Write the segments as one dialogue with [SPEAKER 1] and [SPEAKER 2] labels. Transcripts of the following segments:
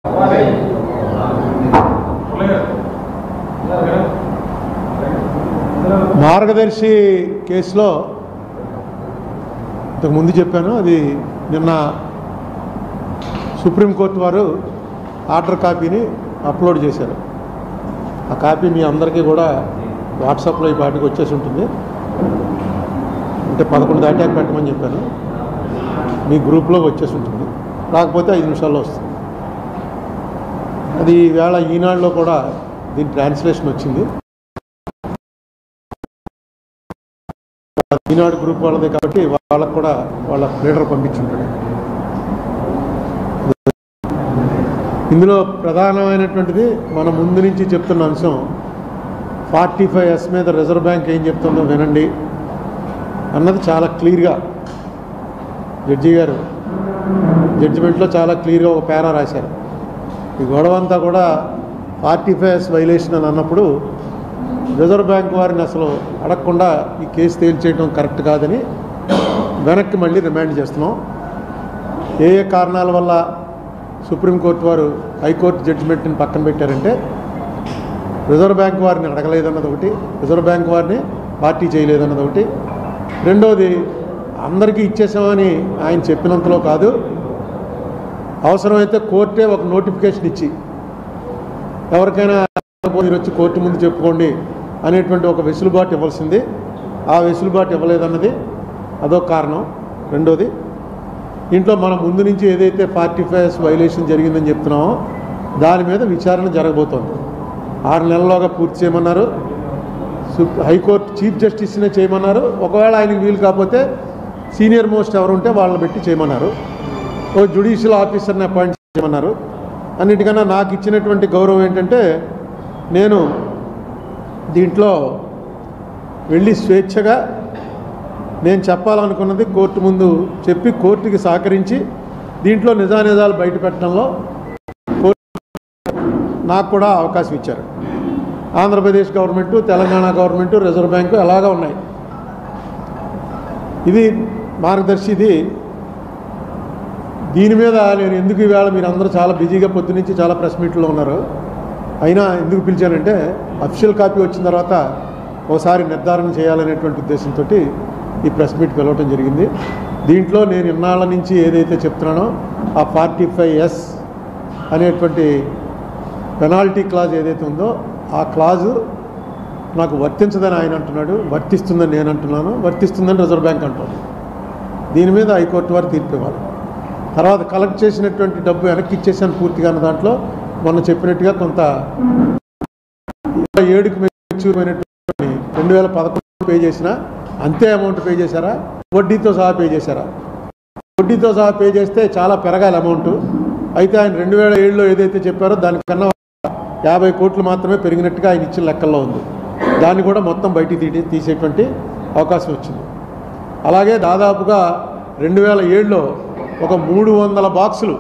[SPEAKER 1] మార్గదర్శి కేసులో ఇంతకు ముందు చెప్పాను అది నిన్న సుప్రీంకోర్టు వారు ఆర్డర్ కాపీని అప్లోడ్ చేశారు ఆ కాపీ మీ అందరికీ కూడా వాట్సాప్లో ఈ పాటికి వచ్చేసి ఉంటుంది అంటే పదకొండు దాటాక పెట్టమని చెప్పాను మీ గ్రూప్లో వచ్చేసి ఉంటుంది రాకపోతే ఐదు నిమిషాల్లో వస్తుంది అది ఈవేళ ఈనాడులో కూడా దీని ట్రాన్స్లేషన్ వచ్చింది ఈనాడు గ్రూప్ వాళ్ళదే కాబట్టి వాళ్ళకు కూడా వాళ్ళ లీడర్ పంపించుంటాడు ఇందులో ప్రధానమైనటువంటిది మన ముందు నుంచి చెప్తున్న అంశం ఫార్టీ ఫైవ్ ఎస్ మీద రిజర్వ్ బ్యాంక్ ఏం చెప్తుందో వినండి అన్నది చాలా క్లియర్గా జడ్జి గారు జడ్జిమెంట్లో చాలా క్లియర్గా ఒక పేరా రాశారు ఈ గొడవ అంతా కూడా ఫార్టీ ఫైవ్ ఎస్ వైలేషన్ అని అన్నప్పుడు రిజర్వ్ బ్యాంక్ వారిని అసలు అడగకుండా ఈ కేసు తేల్చేయడం కరెక్ట్ కాదని వెనక్కి మళ్ళీ రిమాండ్ చేస్తున్నాం ఏ ఏ కారణాల వల్ల సుప్రీంకోర్టు వారు హైకోర్టు జడ్జిమెంట్ని పక్కన పెట్టారంటే రిజర్వ్ బ్యాంక్ వారిని అడగలేదన్నది ఒకటి రిజర్వ్ బ్యాంక్ వారిని పార్టీ చేయలేదన్నది ఒకటి రెండోది అందరికీ ఇచ్చేసామని ఆయన చెప్పినంతలో కాదు అవసరమైతే కోర్టే ఒక నోటిఫికేషన్ ఇచ్చి ఎవరికైనా మీరు వచ్చి కోర్టు ముందు చెప్పుకోండి అనేటువంటి ఒక వెసులుబాటు ఇవ్వాల్సింది ఆ వెసులుబాటు ఇవ్వలేదన్నది అదొక కారణం రెండోది ఇంట్లో మనం ముందు నుంచి ఏదైతే ఫార్టీ ఫైవ్ వైలేషన్ జరిగిందని చెప్తున్నామో దాని మీద విచారణ జరగబోతోంది ఆరు నెలల్లోగా పూర్తి చేయమన్నారు సుప్- హైకోర్టు చీఫ్ జస్టిస్నే చేయమన్నారు ఒకవేళ ఆయనకి వీలు కాకపోతే సీనియర్ మోస్ట్ ఎవరు ఉంటే వాళ్ళని పెట్టి చేయమన్నారు ఓ జ్యుడిషియల్ ఆఫీసర్ని అపాయింట్ చేయమన్నారు అన్నిటికన్నా నాకు ఇచ్చినటువంటి గౌరవం ఏంటంటే నేను దీంట్లో వెళ్ళి స్వేచ్ఛగా నేను చెప్పాలనుకున్నది కోర్టు ముందు చెప్పి కోర్టుకి సహకరించి దీంట్లో నిజానిజాలు బయట పెట్టడంలో కోర్టు నాకు కూడా అవకాశం ఇచ్చారు Andhra Pradesh government Telangana government reserve bank అలాగా ఉన్నాయి ఇది మార్గదర్శి ఇది దీని మీద నేను ఎందుకు ఈవేళ మీరు అందరూ చాలా బిజీగా పొద్దునుంచి చాలా ప్రెస్ మీట్లో ఉన్నారు అయినా ఎందుకు పిలిచానంటే అఫిషియల్ కాపీ వచ్చిన తర్వాత ఒకసారి నిర్ధారణ చేయాలనేటువంటి ఉద్దేశంతో ఈ ప్రెస్ మీట్ పిలవటం జరిగింది దీంట్లో నేను ఇన్నాళ్ళ నుంచి ఏదైతే చెప్తున్నానో ఆ ఫార్టీ ఫైవ్ ఎస్ అనేటువంటి పెనాల్టీ క్లాజ్ ఏదైతే ఉందో ఆ క్లాజు నాకు వర్తించదని ఆయన అంటున్నాడు వర్తిస్తుందని నేను అంటున్నాను వర్తిస్తుందని రిజర్వ్ బ్యాంక్ అంటుంది దీని మీద హైకోర్టు వారు తీర్పు ఇవ్వాలి తర్వాత కలెక్ట్ చేసినటువంటి డబ్బు వెనక్కి ఇచ్చేసాను పూర్తిగా అన్న దాంట్లో మొన్న చెప్పినట్టుగా కొంత ఇరవై ఏడుకి మెచ్యూర్ అయినటువంటి రెండు వేల పదకొండు పే చేసినా అంతే అమౌంట్ పే చేశారా వడ్డీతో సహా పే చేశారా వడ్డీతో సహా పే చేస్తే చాలా పెరగాలి అమౌంట్ అయితే ఆయన రెండు వేల ఏడులో ఏదైతే చెప్పారో దానికన్నా యాభై కోట్లు మాత్రమే పెరిగినట్టుగా ఆయన ఇచ్చిన లెక్కల్లో ఉంది దాన్ని కూడా మొత్తం బయటికి తీ తీసేటువంటి అవకాశం వచ్చింది అలాగే దాదాపుగా రెండు వేల ఏడులో ఒక మూడు వందల బాక్సులు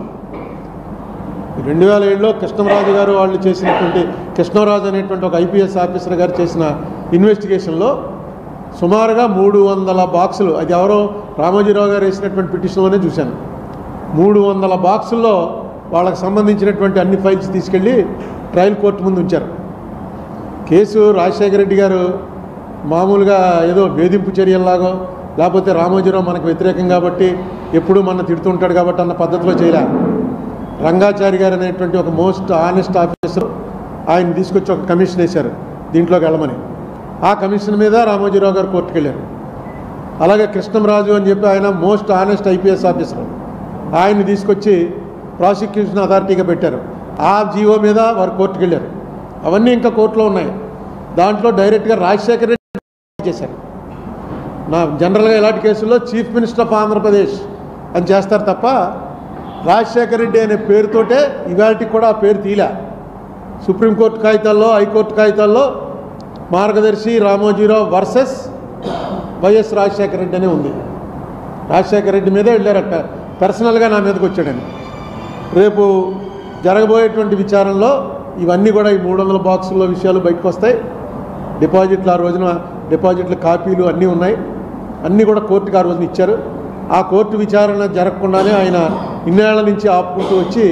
[SPEAKER 1] రెండు వేల ఏడులో కృష్ణరాజు గారు వాళ్ళు చేసినటువంటి కృష్ణరాజు అనేటువంటి ఒక ఐపీఎస్ ఆఫీసర్ గారు చేసిన ఇన్వెస్టిగేషన్లో సుమారుగా మూడు వందల బాక్సులు అది ఎవరో రామోజీరావు గారు వేసినటువంటి పిటిషన్లోనే చూశాను మూడు వందల బాక్సుల్లో వాళ్ళకి సంబంధించినటువంటి అన్ని ఫైల్స్ తీసుకెళ్ళి ట్రయల్ కోర్టు ముందు ఉంచారు కేసు రాజశేఖర రెడ్డి గారు మామూలుగా ఏదో వేధింపు చర్యల్లాగో లేకపోతే రామోజీరావు మనకు వ్యతిరేకం కాబట్టి ఎప్పుడూ మన తిడుతుంటాడు కాబట్టి అన్న పద్ధతిలో చేయలే రంగాచారి గారు అనేటువంటి ఒక మోస్ట్ ఆనెస్ట్ ఆఫీసర్ ఆయన తీసుకొచ్చి ఒక కమిషన్ వేశారు దీంట్లోకి వెళ్ళమని ఆ కమిషన్ మీద రామోజీరావు గారు కోర్టుకు వెళ్ళారు అలాగే కృష్ణంరాజు అని చెప్పి ఆయన మోస్ట్ ఆనెస్ట్ ఐపీఎస్ ఆఫీసర్ ఆయన్ని తీసుకొచ్చి ప్రాసిక్యూషన్ అథారిటీగా పెట్టారు ఆ జీవో మీద వారు కోర్టుకు వెళ్ళారు అవన్నీ ఇంకా కోర్టులో ఉన్నాయి దాంట్లో డైరెక్ట్గా రాజశేఖర రెడ్డి చేశారు నా జనరల్గా ఇలాంటి కేసుల్లో చీఫ్ మినిస్టర్ ఆఫ్ ఆంధ్రప్రదేశ్ అని చేస్తారు తప్ప రాజశేఖర రెడ్డి అనే పేరుతోటే ఇవాళకి కూడా ఆ పేరు తీలే సుప్రీంకోర్టు కాగితాల్లో హైకోర్టు కాగితాల్లో మార్గదర్శి రామోజీరావు వర్సెస్ వైఎస్ రాజశేఖర రెడ్డి అనే ఉంది రాజశేఖర రెడ్డి మీదే వెళ్ళారు అట్ట పర్సనల్గా నా మీదకి వచ్చాడని రేపు జరగబోయేటువంటి విచారణలో ఇవన్నీ కూడా ఈ మూడు వందల బాక్సుల్లో విషయాలు బయటకు వస్తాయి డిపాజిట్లు ఆ రోజున డిపాజిట్ల కాపీలు అన్నీ ఉన్నాయి అన్నీ కూడా కోర్టుకి ఆ రోజున ఇచ్చారు ఆ కోర్టు విచారణ జరగకుండానే ఆయన ఇన్నేళ్ల నుంచి ఆపుకుంటూ వచ్చి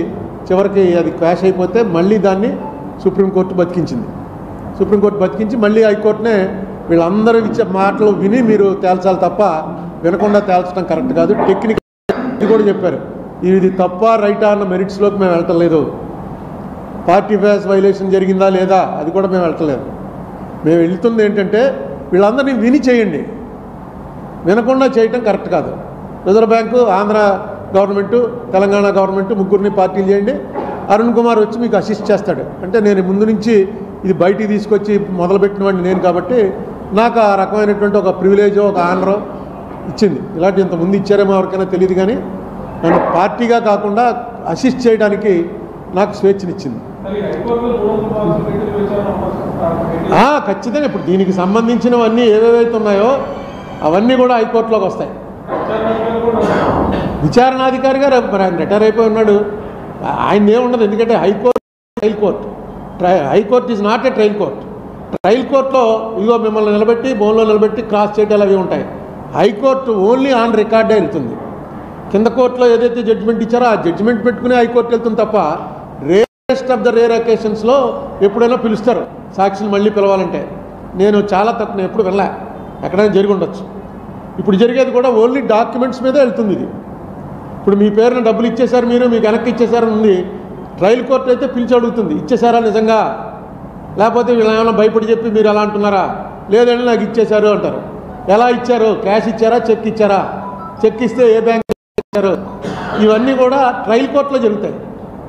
[SPEAKER 1] చివరికి అది క్వాష్ అయిపోతే మళ్ళీ దాన్ని సుప్రీంకోర్టు బతికించింది సుప్రీంకోర్టు బతికించి మళ్ళీ హైకోర్టునే వీళ్ళందరూ ఇచ్చే మాటలు విని మీరు తేల్చాలి తప్ప వినకుండా తేల్చడం కరెక్ట్ కాదు టెక్నిక్ ఇది కూడా చెప్పారు ఇది తప్ప రైటా అన్న మెరిట్స్లోకి మేము వెళ్ళటం లేదు పార్టీ ఫేస్ వైలేషన్ జరిగిందా లేదా అది కూడా మేము వెళ్ళట్లేదు మేము వెళ్తుంది ఏంటంటే వీళ్ళందరినీ విని చేయండి వినకుండా చేయటం కరెక్ట్ కాదు reserve bank Andhra government Telangana government ముగ్గురిని పార్టీలు చేయండి అరుణ్ కుమార్ వచ్చి మీకు అసిస్ట్ చేస్తాడు అంటే నేను ముందు నుంచి ఇది బయటికి తీసుకొచ్చి మొదలుపెట్టిన వాడిని నేను కాబట్టి నాకు ఆ రకమైనటువంటి ఒక ప్రివిలేజ్ ఒక ఆనర్ ఇచ్చింది ఇలాంటి ఇంత ముందు ఇచ్చారేమో ఎవరికైనా తెలియదు కానీ నన్ను పార్టీగా కాకుండా అసిస్ట్ చేయడానికి నాకు స్వేచ్ఛనిచ్చింది
[SPEAKER 2] మరి హైకోర్టులో మూడు వందల పదహారు పెట్టిన విచారణ అవకాశం
[SPEAKER 1] ఆ, ఖచ్చితంగా ఇప్పుడు దీనికి సంబంధించినవన్నీ ఏవేవైతే ఉన్నాయో అవన్నీ కూడా హైకోర్టులోకి వస్తాయి
[SPEAKER 2] విచారణాధికారులు కూడా
[SPEAKER 1] విచారణాధికారి గారు మరి ఆయన రిటైర్ అయిపోయి ఉన్నాడు ఆయన ఏముండదు ఎందుకంటే high court trial court try high court is not a trial court trial కోర్టులో ఇదిగో మిమ్మల్ని నిలబెట్టి బోన్లో నిలబెట్టి క్రాస్ చేయటాలు అవి ఉంటాయి హైకోర్టు ఓన్లీ ఆన్ రికార్డే వెళ్తుంది కింద కోర్టులో ఏదైతే జడ్జిమెంట్ ఇచ్చారో ఆ జడ్జిమెంట్ పెట్టుకుని హైకోర్టు వెళ్తుంది తప్ప రేరెస్ట్ ఆఫ్ ద రేర్ అకేషన్స్లో ఎప్పుడైనా పిలుస్తారు సాక్షులు మళ్ళీ పిలవాలంటే నేను చాలా తక్కువ నేను ఎప్పుడు వెళ్ళా ఎక్కడైనా జరిగి ఉండొచ్చు ఇప్పుడు జరిగేది కూడా ఓన్లీ డాక్యుమెంట్స్ మీదే వెళ్తుంది ఇది ఇప్పుడు మీ పేరున డబ్బులు ఇచ్చేశారు మీరు మీకు వెనక్కి ఇచ్చేశారని ఉంది ట్రయల్ కోర్టు అయితే పిలిచి అడుగుతుంది ఇచ్చేశారా నిజంగా లేకపోతే వీళ్ళు ఏమైనా భయపడి చెప్పి మీరు ఎలా అంటున్నారా లేదండి నాకు ఇచ్చేశారు అంటారు ఎలా ఇచ్చారు క్యాష్ ఇచ్చారా చెక్ ఇచ్చారా చెక్ ఇస్తే ఏ బ్యాంక్ ఇచ్చారు ఇవన్నీ కూడా ట్రయల్ కోర్టులో జరుగుతాయి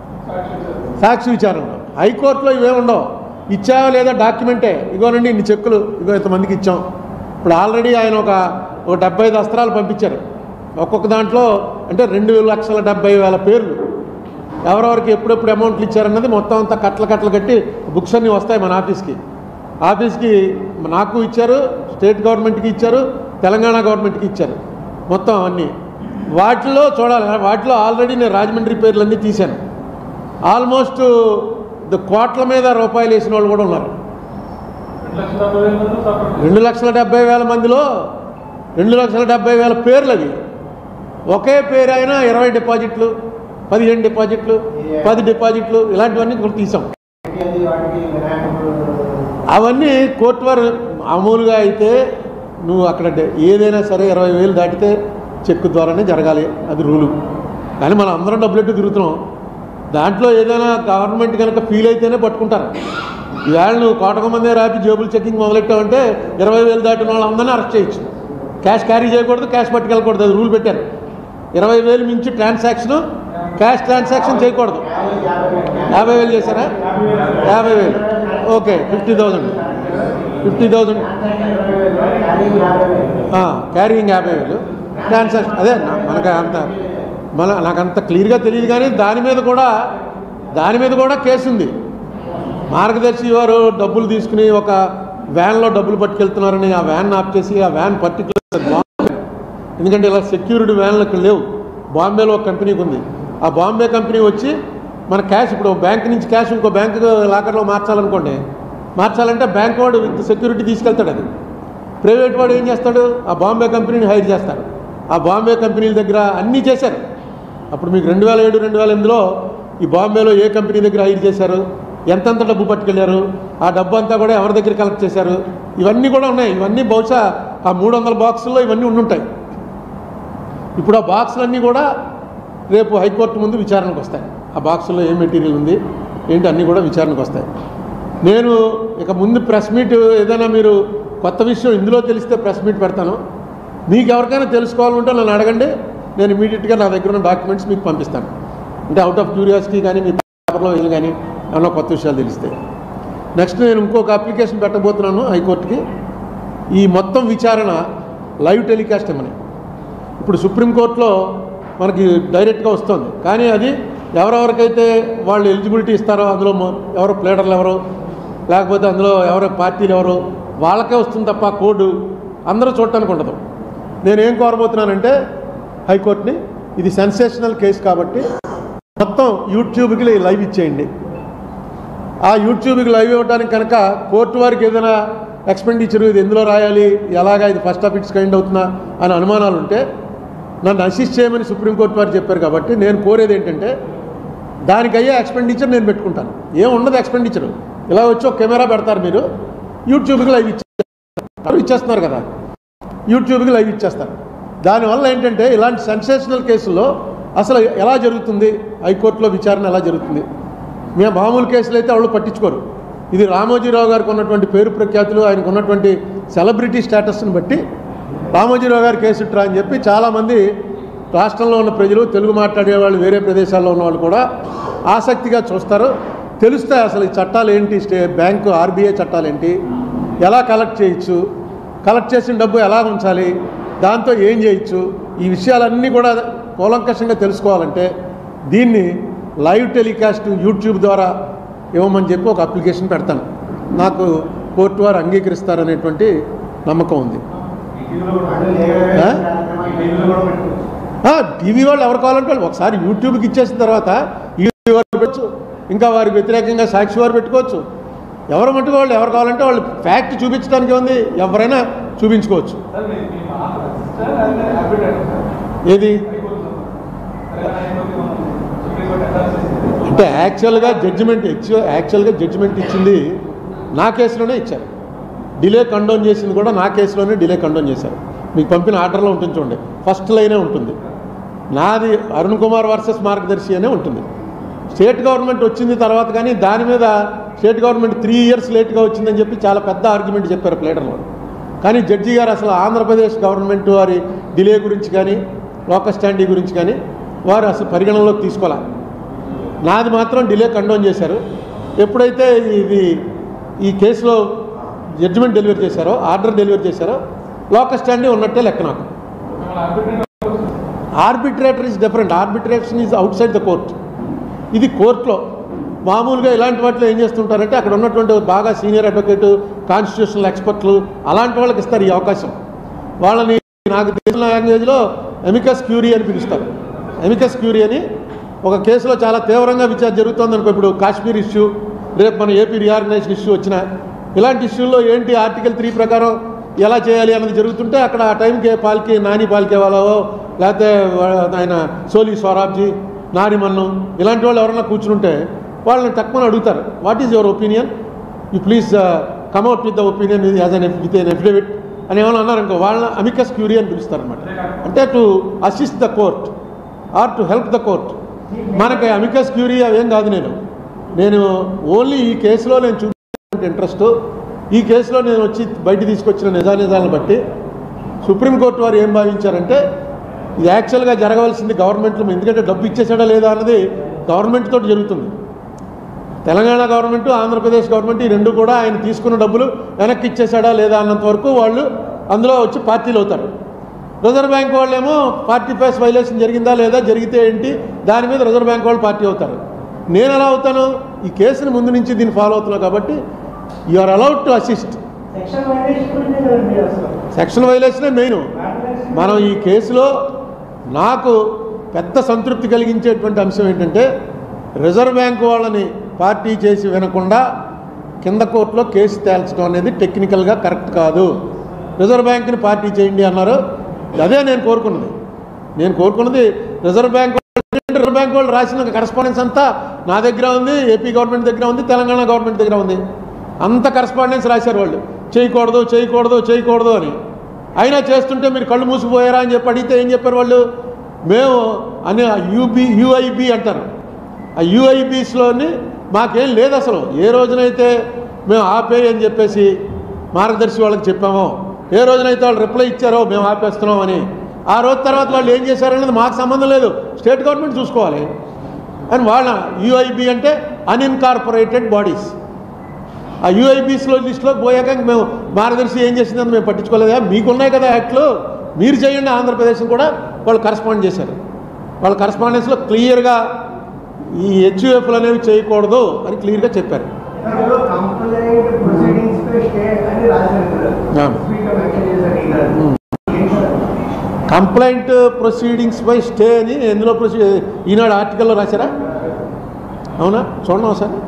[SPEAKER 1] సాక్షి విచారణలో హైకోర్టులో ఇవే ఉండవు ఇచ్చావా లేదా డాక్యుమెంటే ఇగోనండి ఇన్ని చెక్కులు ఇగో ఇంతమందికి ఇచ్చాం ఇప్పుడు ఆల్రెడీ ఆయన ఒక ఒక డెబ్బై ఐదు అస్త్రాలు పంపించారు ఒక్కొక్క దాంట్లో అంటే రెండు లక్షల డెబ్బై వేల పేర్లు ఎవరెవరికి ఎప్పుడెప్పుడు అమౌంట్లు ఇచ్చారన్నది మొత్తం అంతా కట్టలు కట్టలు కట్టి బుక్స్ అన్నీ వస్తాయి మన ఆఫీస్కి ఆఫీస్కి నాకు ఇచ్చారు స్టేట్ గవర్నమెంట్కి ఇచ్చారు తెలంగాణ గవర్నమెంట్కి ఇచ్చారు మొత్తం అన్నీ వాటిలో చూడాలి వాటిలో ఆల్రెడీ నేను రాజమండ్రి పేర్లన్నీ తీశాను ఆల్మోస్ట్ ద కోట్ల మీద రూపాయలు వేసిన వాళ్ళు కూడా ఉన్నారు
[SPEAKER 2] రెండు లక్షల డెబ్బై వేల మంది సపరేట్
[SPEAKER 1] రెండు లక్షల డెబ్బై వేల మందిలో రెండు లక్షల డెబ్బై వేల పేర్లు అవి ఒకే పేరు అయినా ఇరవై డిపాజిట్లు పదిహేను డిపాజిట్లు పది డిపాజిట్లు ఇలాంటివన్నీ కూడా తీసాం
[SPEAKER 3] అది వాటికి వినాయకుడు
[SPEAKER 1] అవన్నీ కోర్టు వారు మామూలుగా అయితే నువ్వు అక్కడ డే- ఏదైనా సరే ఇరవై వేలు దాటితే చెక్కు ద్వారానే జరగాలి అది రూలు కానీ మనం అందరం డబ్బులెట్టు తిరుగుతున్నాం దాంట్లో ఏదైనా గవర్నమెంట్ కనుక ఫీల్ అయితేనే పట్టుకుంటారు ఈవేళ నువ్వు కోటక మంది రాపి జేబులు చెక్కింగ్ మొదలెట్టావంటే ఇరవై వేలు దాటిన వాళ్ళందరినీ అరెస్ట్ చేయొచ్చు క్యాష్ క్యారీ చేయకూడదు క్యాష్ పట్టుకెళ్ళకూడదు అది రూల్ పెట్టారు ఇరవై వేలు మించి ట్రాన్సాక్షన్ క్యాష్ ట్రాన్సాక్షన్ చేయకూడదు యాభై వేలు చేశారా యాభై వేలు okay fifty thousand fifty thousand carrying యాభై వేలు ట్రాన్సాక్షన్ అదే నా- మనకు అంత మన నాకు అంత క్లియర్గా తెలియదు కానీ దాని మీద కూడా దాని మీద కూడా కేసు ఉంది మార్గదర్శి వారు డబ్బులు తీసుకుని ఒక వ్యాన్లో డబ్బులు పట్టుకెళ్తున్నారని ఆ వ్యాన్ ఆఫ్ చేసి ఆ వ్యాన్ పర్టికులర్ ఎందుకంటే ఇలా సెక్యూరిటీ వ్యాన్లు ఇక్కడ లేవు బాంబేలో ఒక కంపెనీకి ఉంది ఆ బాంబే కంపెనీ వచ్చి మన క్యాష్ ఇప్పుడు బ్యాంక్ నుంచి క్యాష్ ఇంకో బ్యాంక్ లాకర్లో మార్చాలనుకోండి మార్చాలంటే బ్యాంక్ వాడు విత్ సెక్యూరిటీ తీసుకెళ్తాడు అది ప్రైవేట్ వాడు ఏం చేస్తాడు ఆ బాంబే కంపెనీని హైర్ చేస్తాడు ఆ బాంబే కంపెనీల దగ్గర అన్నీ చేశారు అప్పుడు మీకు రెండు వేల ఏడు రెండు వేల ఎనిమిదిలో ఈ బాంబేలో ఏ కంపెనీ దగ్గర హైర్ చేశారు ఎంతెంత డబ్బు పట్టుకెళ్ళారు ఆ డబ్బు అంతా కూడా ఎవరి దగ్గర కలెక్ట్ చేశారు ఇవన్నీ కూడా ఉన్నాయి ఇవన్నీ బహుశా ఆ మూడు వందల బాక్సుల్లో ఇవన్నీ ఉండుంటాయి ఇప్పుడు ఆ బాక్సులన్నీ కూడా రేపు హైకోర్టు ముందు విచారణకు వస్తాయి ఆ బాక్సులో ఏం మెటీరియల్ ఉంది ఏంటి అన్నీ కూడా విచారణకు వస్తాయి నేను ఇక ముందు ప్రెస్ మీట్ ఏదైనా మీరు కొత్త విషయం ఇందులో తెలిస్తే ప్రెస్ మీట్ పెడతాను మీకు ఎవరికైనా తెలుసుకోవాలంటే నన్ను అడగండి నేను ఇమీడియట్గా నా దగ్గర ఉన్న డాక్యుమెంట్స్ మీకు పంపిస్తాను అంటే అవుట్ ఆఫ్ క్యూరియాసిటీ కానీ మీ పేపర్లో వెళ్ళి కానీ ఏమన్నా కొత్త విషయాలు తెలిస్తే నెక్స్ట్ నేను ఇంకొక అప్లికేషన్ పెట్టబోతున్నాను హైకోర్టుకి ఈ మొత్తం విచారణ లైవ్ టెలికాస్ట్ ఇవ్వని ఇప్పుడు సుప్రీంకోర్టులో మనకి డైరెక్ట్గా వస్తుంది కానీ అది ఎవరెవరికైతే వాళ్ళు ఎలిజిబిలిటీ ఇస్తారో అందులో మొ- ఎవరు ప్లేడర్లు ఎవరు లేకపోతే అందులో ఎవరో పార్టీలు ఎవరు వాళ్ళకే వస్తుంది తప్ప కోడ్ అందరూ చూడటానికి ఉండదు నేనేం కోరబోతున్నానంటే హైకోర్టుని ఇది సెన్సేషనల్ కేసు కాబట్టి మొత్తం యూట్యూబ్కి లైవ్ ఇచ్చేయండి ఆ యూట్యూబ్కి లైవ్ ఇవ్వడానికి కనుక కోర్టు వారికి ఏదైనా ఎక్స్పెండిచర్ ఇది ఎందులో రాయాలి ఎలాగా ఇది ఫస్ట్ ఆఫ్ ఇట్స్ కైండ్ అవుతుందా అని అనుమానాలు ఉంటే నన్ను అసిస్ట్ చేయమని సుప్రీంకోర్టు వారు చెప్పారు కాబట్టి నేను కోరేది ఏంటంటే దానికి అయ్యే ఎక్స్పెండిచర్ నేను పెట్టుకుంటాను ఏం ఉండదు ఎక్స్పెండిచర్ ఇలా వచ్చి ఒక కెమెరా పెడతారు మీరు యూట్యూబ్కి లైవ్ ఇచ్చేస్తారు ఇచ్చేస్తున్నారు కదా యూట్యూబ్కి లైవ్ ఇచ్చేస్తారు దానివల్ల ఏంటంటే ఇలాంటి సెన్సేషనల్ కేసుల్లో అసలు ఎలా జరుగుతుంది హైకోర్టులో విచారణ ఎలా జరుగుతుంది మేము మామూలు కేసులు అయితే వాళ్ళు పట్టించుకోరు ఇది రామోజీరావు గారికి ఉన్నటువంటి పేరు ప్రఖ్యాతులు ఆయనకు ఉన్నటువంటి సెలబ్రిటీ స్టేటస్ని బట్టి రామోజీరావు గారి కేసు ఇట్రా అని చెప్పి చాలామంది రాష్ట్రంలో ఉన్న ప్రజలు తెలుగు మాట్లాడే వాళ్ళు వేరే ప్రదేశాల్లో ఉన్న వాళ్ళు కూడా ఆసక్తిగా చూస్తారు తెలుస్తాయి అసలు ఈ చట్టాలు ఏంటి స్టే బ్యాంకు ఆర్బీఐ చట్టాలు ఏంటి ఎలా కలెక్ట్ చేయొచ్చు కలెక్ట్ చేసిన డబ్బు ఎలా ఉంచాలి దాంతో ఏం చేయొచ్చు ఈ విషయాలన్నీ కూడా కూలంకషంగా తెలుసుకోవాలంటే దీన్ని లైవ్ టెలికాస్ట్ యూట్యూబ్ ద్వారా ఇవ్వమని చెప్పి ఒక అప్లికేషన్ పెడతాను నాకు కోర్టు వారు అంగీకరిస్తారనేటువంటి నమ్మకం ఉంది ఆ? ఆ, టీవీ వాళ్ళు ఎవరు కావాలంటే వాళ్ళు ఒకసారి యూట్యూబ్కి ఇచ్చేసిన తర్వాత యూట్యూబ్ వారు పెట్టచ్చు ఇంకా వారికి వ్యతిరేకంగా సాక్షి వారు పెట్టుకోవచ్చు ఎవరు మట్టుకు వాళ్ళు ఎవరు కావాలంటే వాళ్ళు ఫ్యాక్ట్ చూపించడానికి ఉంది ఎవరైనా చూపించుకోవచ్చు
[SPEAKER 2] సార్ మీ మీ మాట సార్ అది హ్యాబిట్ అండి
[SPEAKER 1] ఏది
[SPEAKER 2] high court sir high court supreme court attach చేసింది
[SPEAKER 1] అంటే యాక్చువల్గా జడ్జిమెంట్ యాక్చువల్గా జడ్జిమెంట్ ఇచ్చింది నా కేసులోనే ఇచ్చారు డిలే కండోన్ చేసింది కూడా నా కేసులోనే డిలే కండోన్ చేశారు మీకు పంపిన ఆర్డర్లో ఉంటుంది చూడండి ఫస్ట్ లైనే ఉంటుంది నాది అరుణ్ కుమార్ వర్సెస్ మార్గదర్శి అనే ఉంటుంది స్టేట్ గవర్నమెంట్ వచ్చింది తర్వాత కానీ దాని మీద స్టేట్ గవర్నమెంట్ త్రీ ఇయర్స్ లేట్గా వచ్చిందని చెప్పి చాలా పెద్ద ఆర్గ్యుమెంట్ చెప్పారు ప్లేటర్లో కానీ జడ్జి గారు అసలు ఆంధ్రప్రదేశ్ గవర్నమెంట్ వారి డిలే గురించి కానీ లోకల్ స్టాండీ గురించి కానీ వారు అసలు పరిగణనలోకి తీసుకోవాలి నాది మాత్రం డిలే కండోన్ చేశారు ఎప్పుడైతే ఇది ఈ కేసులో జడ్జిమెంట్ డెలివరీ చేశారో ఆర్డర్ డెలివరీ చేశారో లోకల్ స్టాండీ ఉన్నట్టే లెక్క నాకు
[SPEAKER 2] మిమ్మల్ని arbitrate
[SPEAKER 1] arbitrator is different arbitration is అవుట్ సైడ్ ద కోర్ట్ ఇది కోర్టులో మామూలుగా ఇలాంటి వాటిలో ఏం చేస్తుంటారంటే అక్కడ ఉన్నటువంటి బాగా సీనియర్ అడ్వకేట్ కాన్స్టిట్యూషనల్ ఎక్స్పర్ట్లు అలాంటి వాళ్ళకి ఇస్తారు ఈ అవకాశం వాళ్ళని నాకు తెలిసిన లాంగ్వేజ్లో ఎమికస్ క్యూరీ అని పిలుస్తారు ఎమికస్ క్యూరీ అని ఒక కేసులో చాలా తీవ్రంగా విచారణ జరుగుతుంది అనుకో ఇప్పుడు కాశ్మీర్ ఇష్యూ రేపు మన ఏపీ రీఆర్గనైజేషన్ ఇష్యూ వచ్చిన ఇలాంటి ఇష్యూల్లో ఏంటి ఆర్టికల్ త్రీ ప్రకారం ఎలా చేయాలి అన్నది జరుగుతుంటే అక్కడ ఆ టైంకి పాల్కి నాని పాల్కే వాళ్ళవో లేకపోతే వా- ఆయన సోలి స్వరాబ్జీ నారిమన్ను ఇలాంటి వాళ్ళు ఎవరన్నా కూర్చుంటే వాళ్ళని తక్కువ అడుగుతారు what is your opinion you please come out with the opinion as an with an affidavit అని ఏమైనా అన్నారనుకో వాళ్ళని అమికస్ క్యూరీ అని పిలుస్తారనమాట అంటే to assist the court or to help the court మనకి అమికస్ క్యూరీ అవేం కాదు నేను నేను ఓన్లీ ఈ కేసులో నేను చూపించిన ఇంట్రెస్ట్ ఈ కేసులో నేను వచ్చి బయట తీసుకొచ్చిన నిజానిజాలను బట్టి సుప్రీంకోర్టు వారు ఏం భావించారంటే ఇది యాక్చువల్గా జరగవలసింది గవర్నమెంట్లో ఎందుకంటే డబ్బు ఇచ్చేసాడా లేదా అన్నది గవర్నమెంట్ తోటి జరుగుతుంది తెలంగాణ గవర్నమెంట్ ఆంధ్రప్రదేశ్ గవర్నమెంట్ ఈ రెండు కూడా ఆయన తీసుకున్న డబ్బులు వెనక్కి ఇచ్చేసాడా లేదా అన్నంత వరకు వాళ్ళు అందులో వచ్చి పార్టీలు అవుతారు రిజర్వ్ బ్యాంక్ వాళ్ళేమో పార్టీ ఫేస్ వైలేషన్ జరిగిందా లేదా జరిగితే ఏంటి దాని మీద రిజర్వ్ బ్యాంక్ వాళ్ళు పార్టీ అవుతారు నేను ఎలా అవుతాను ఈ కేసుని ముందు నుంచి దీన్ని ఫాలో అవుతున్నా కాబట్టి you are allowed to assist
[SPEAKER 3] section violation గురించి కదా మీరు అసలు
[SPEAKER 1] సెక్షన్ వైలేషనే మెయిన్ మనం ఈ కేసులో నాకు పెద్ద సంతృప్తి కలిగించేటువంటి అంశం ఏంటంటే రిజర్వ్ బ్యాంక్ వాళ్ళని పార్టీ చేసి వినకుండా కింద కోర్టులో కేసు తేల్చడం అనేది టెక్నికల్గా కరెక్ట్ కాదు రిజర్వ్ బ్యాంక్ని పార్టీ చేయండి అన్నారు అదే నేను కోరుకున్నది నేను కోరుకున్నది రిజర్వ్ బ్యాంక్ వాళ్ళు- రిజర్వ్ బ్యాంక్ వాళ్ళు రాసిన కరస్పాండెన్స్ అంతా నా దగ్గర ఉంది ఏపీ గవర్నమెంట్ దగ్గర ఉంది తెలంగాణ గవర్నమెంట్ దగ్గర ఉంది అంత కరస్పాండెన్స్ రాశారు వాళ్ళు చేయకూడదు చేయకూడదు చేయకూడదు అని అయినా చేస్తుంటే మీరు కళ్ళు మూసిపోయారా అని చెప్పి అడిగితే ఏం చెప్పారు వాళ్ళు మేము అని యూబీ యూఐబి అంటారు ఆ యూఐబీస్లోని మాకేం లేదు అసలు ఏ రోజునైతే మేము ఆపేయి అని చెప్పేసి మార్గదర్శి వాళ్ళకి చెప్పామో ఏ రోజునైతే వాళ్ళు రిప్లై ఇచ్చారో మేము ఆపేస్తున్నాం అని ఆ రోజు తర్వాత వాళ్ళు ఏం చేశారనేది మాకు సంబంధం లేదు స్టేట్ గవర్నమెంట్ చూసుకోవాలి అని వాళ్ళ యూఐబి అంటే అన్ఇన్కార్పొరేటెడ్ బాడీస్ ఆ యూఐబీస్లో లిస్టులోకి పోయాక ఇంక మేము మార్గదర్శి ఏం చేసిందని మేము పట్టించుకోలేదా మీకున్నాయి కదా యాక్ట్లు మీరు చేయండి ఆంధ్రప్రదేశ్ని కూడా వాళ్ళు కరస్పాండ్ చేశారు వాళ్ళ కరస్పాండెన్స్లో క్లియర్గా ఈ హెచ్యుఎఫ్లు అనేవి చేయకూడదు అని క్లియర్గా చెప్పారు
[SPEAKER 3] ఇందులో కంప్లైంట్ ప్రొసీడింగ్స్ పై స్టే అని రాశారు కదా
[SPEAKER 1] Yeah.
[SPEAKER 3] స్పీకర్ మెన్షన్ చేశారు ఈనాడు. ఏంటి సార్?
[SPEAKER 1] కంప్లైంట్ ప్రొసీడింగ్స్ బై స్టే అని ఎందులో ప్రొసీ ఈనాడు ఆర్టికల్లో రాశారా అవునా చూడండి ఒకసారి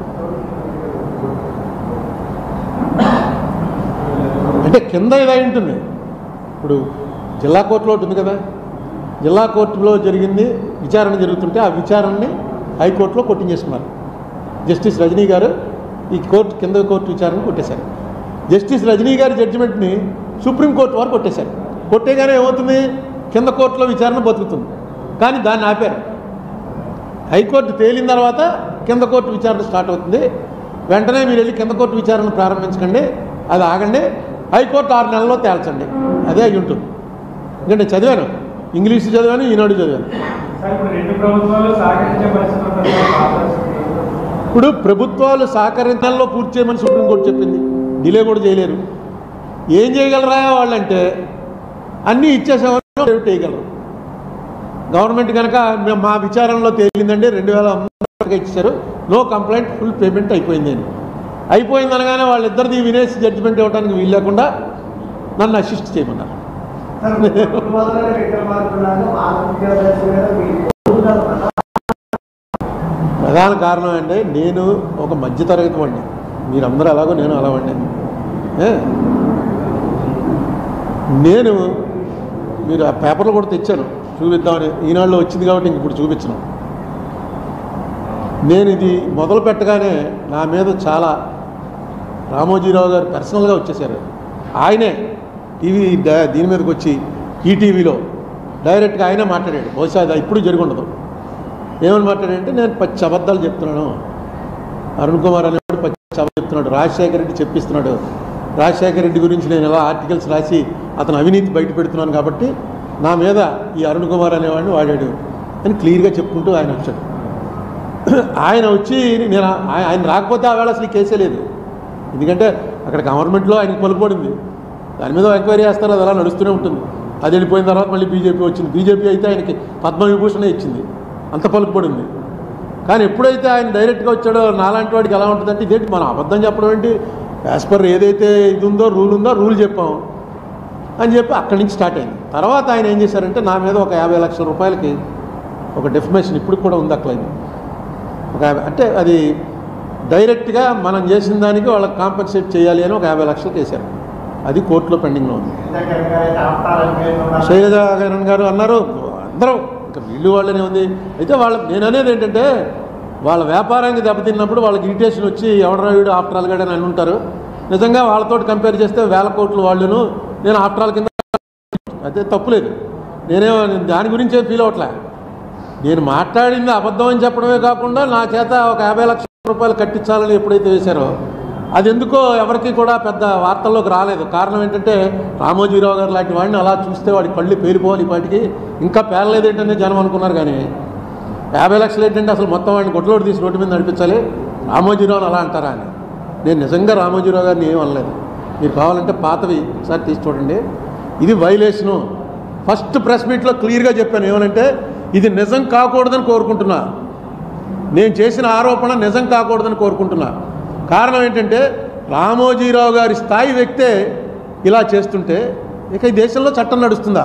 [SPEAKER 1] అంటే కింద ఇది అయి ఉంటుంది ఇప్పుడు జిల్లా కోర్టులో ఉంటుంది కదా జిల్లా కోర్టులో జరిగింది విచారణ జరుగుతుంటే ఆ విచారణని హైకోర్టులో కొట్టించేసుకున్నారు జస్టిస్ రజనీ గారు ఈ కోర్టు కింద కోర్టు విచారణ కొట్టేశారు జస్టిస్ రజనీ గారి జడ్జిమెంట్ని సుప్రీంకోర్టు వారు కొట్టేశారు కొట్టేగానే ఏమవుతుంది కింద కోర్టులో విచారణ బతుకుతుంది కానీ దాన్ని ఆపారు హైకోర్టు తేలిన తర్వాత కింద కోర్టు విచారణ స్టార్ట్ అవుతుంది వెంటనే మీరు వెళ్ళి కింద కోర్టు విచారణ ప్రారంభించకండి అది ఆగండి హైకోర్టు ఆరు నెలల్లో తేల్చండి అదే అయి ఉంటుంది ఎందుకంటే చదివాను ఇంగ్లీష్ చదివాను ఈనాడు చదివాను
[SPEAKER 2] సార్ ఇప్పుడు రెండు ప్రభుత్వాలు సహకరించే పరిస్థితి ఉంటుంది
[SPEAKER 1] ఇప్పుడు ప్రభుత్వాలు సహకరించడంలో పూర్తి చేయమని సుప్రీంకోర్టు చెప్పింది డిలే కూడా చేయలేరు ఏం చేయగలరా వాళ్ళంటే అన్నీ ఇచ్చేసామని చేయగలరు గవర్నమెంట్ కనుక మేము మా విచారణలో తేలిందండి రెండు వేల మూడుకి ఇచ్చారు నో కంప్లైంట్ ఫుల్ పేమెంట్ అయిపోయింది అని అయిపోయింది అనగానే వాళ్ళిద్దరిది వినేసి జడ్జిమెంట్ ఇవ్వడానికి వీలు లేకుండా నన్ను అసిస్ట్ చేయమన్నారు
[SPEAKER 3] సార్ ప్రభుత్వాలు రిటర్న్ మారుతున్నాను మాకు ఉద్యోగాలు మీద మీరు కోరుతున్నారు కదా.
[SPEAKER 1] ప్రధాన కారణం అంటే నేను ఒక మధ్యతరగతి వాడిని మీరందరూ ఎలాగో నేను అలా వాడిని ఏ? నేను మీరు ఆ పేపర్లు కూడా తెచ్చాను చూపిద్దామని ఈనాడులో వచ్చింది కాబట్టి ఇంక ఇప్పుడు చూపించను నేను ఇది మొదలు పెట్టగానే నా మీద చాలా రామోజీరావు గారు పర్సనల్గా వచ్చేసారు ఆయనే టీవీ డ- దీని మీదకి వచ్చి ఈటీవీలో డైరెక్ట్గా ఆయనే మాట్లాడాడు బహుశా అది ఇప్పుడు జరిగి ఉండదు ఏమని మాట్లాడంటే నేను పచ్చి అబద్ధాలు చెప్తున్నాను అరుణ్ కుమార్ అనేవాడు పచ్చి అబద్ధాలు చెప్తున్నాడు రాజశేఖర రెడ్డి చెప్పిస్తున్నాడు రాజశేఖర రెడ్డి గురించి నేను ఎలా ఆర్టికల్స్ రాసి అతను అవినీతి బయట పెడుతున్నాను కాబట్టి నా మీద ఈ అరుణ్ కుమార్ అనేవాడిని వాడాడు అని క్లియర్గా చెప్పుకుంటూ ఆయన వచ్చాడు ఆయన వచ్చి నేను ఆయ- ఆయన రాకపోతే ఆ వేళ అసలు ఈ కేసే లేదు ఎందుకంటే అక్కడ గవర్నమెంట్లో ఆయనకి పలుకుపడింది దాని మీద ఎంక్వైరీ చేస్తారు అది అలా నడుస్తూనే ఉంటుంది అది వెళ్ళిపోయిన తర్వాత మళ్ళీ బీజేపీ వచ్చింది బీజేపీ అయితే ఆయనకి పద్మవిభూషణే ఇచ్చింది అంత పలుకుపడింది కానీ ఎప్పుడైతే ఆయన డైరెక్ట్గా వచ్చాడో నాలాంటి వాడికి ఎలా ఉంటుందంటే ఇదేంటి మనం అబద్ధం చెప్పడం ఏంటి యాజ్ పర్ ఏదైతే ఇది ఉందో రూల్ ఉందో రూల్ చెప్పాం అని చెప్పి అక్కడి నుంచి స్టార్ట్ అయింది తర్వాత ఆయన ఏం చేశారంటే నా మీద ఒక యాభై లక్షల రూపాయలకి ఒక డెఫిమేషన్ ఇప్పుడు కూడా ఉంది అక్కడ ఒక యాభై అంటే అది డైరెక్ట్గా మనం చేసిన దానికి వాళ్ళకి కాంపన్సేట్ చేయాలి అని ఒక యాభై లక్షలు వేశారు అది కోర్టులో పెండింగ్లో ఉంది
[SPEAKER 3] ఎందుకంటే అయితే ఆపుతారని మేము ఉన్నాం.
[SPEAKER 1] శైలజ గారన్ గారు అన్నారు అందరూ ఇంకా వీళ్ళు వాళ్ళనే ఉంది అయితే వాళ్ళ నేను అనేది ఏంటంటే వాళ్ళ వ్యాపారానికి దెబ్బతిన్నప్పుడు వాళ్ళకి ఇరిటేషన్ వచ్చి ఎవడరా వీడు ఆఫ్టర్ ఆల్ గడని అని ఉంటారు నిజంగా వాళ్ళతో కంపేర్ చేస్తే వేల కోట్లు వాళ్ళును నేను ఆఫ్టర్ ఆల్ కింద అయితే తప్పులేదు నేనే దాని గురించే ఫీల్ అవ్వట్లే నేను మాట్లాడింది అబద్ధం అని చెప్పడమే కాకుండా నా చేత ఒక యాభై లక్షల రూపాయలు కట్టించాలని ఎప్పుడైతే వేశారో అది ఎందుకో ఎవరికి కూడా పెద్ద వార్తల్లోకి రాలేదు కారణం ఏంటంటే రామోజీరావు గారు లాంటి వాడిని అలా చూస్తే వాడి కళ్ళు పేలిపోవాలి వాటికి ఇంకా పేరలేదు ఏంటనే జనం అనుకున్నారు కానీ యాభై లక్షలు ఏంటంటే అసలు మొత్తం వాడిని గొడ్లోకి తీసి రోడ్డు మీద నడిపించాలి రామోజీరావుని అలా అంటారా అని నేను నిజంగా రామోజీరావు గారిని ఏం అనలేదు మీరు కావాలంటే పాతవి ఒకసారి తీసి చూడండి ఇది వైలేషను ఫస్ట్ ప్రెస్ మీట్లో క్లియర్గా చెప్పాను ఏమనంటే ఇది నిజం కాకూడదని కోరుకుంటున్నా నేను చేసిన ఆరోపణ నిజం కాకూడదని కోరుకుంటున్నా కారణం ఏంటంటే రామోజీరావు గారి స్థాయి వ్యక్తే ఇలా చేస్తుంటే ఇక ఈ దేశంలో చట్టం నడుస్తుందా